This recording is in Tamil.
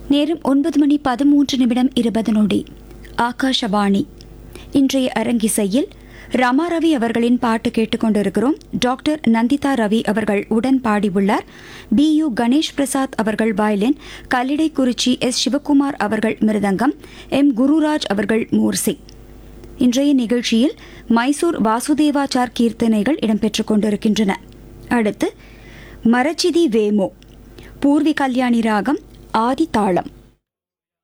நேரம் ஒன்பது மணி பதிமூன்று நிமிடம் இருபது நொடி ஆகாஷவாணி இன்றைய அரங்கிசையில் ரமா ரவி அவர்களின் பாட்டு கேட்டுக்கொண்டிருக்கிறோம் டாக்டர் நந்திதா ரவி அவர்கள் உடன் பாடியுள்ளார் பி யு கணேஷ் பிரசாத் அவர்கள் வயலின் கல்லிடைக்குறிச்சி எஸ் சிவகுமார் அவர்கள் மிருதங்கம் எம் குருராஜ் அவர்கள் மூர்சி இன்றைய நிகழ்ச்சியில் மைசூர் வாசுதேவாச்சார் கீர்த்தனைகள் இடம்பெற்றுக் கொண்டிருக்கின்றன அடுத்து மரச்சிதி வேமோ பூர்வி கல்யாணி ராகம் ஆதி தாளம்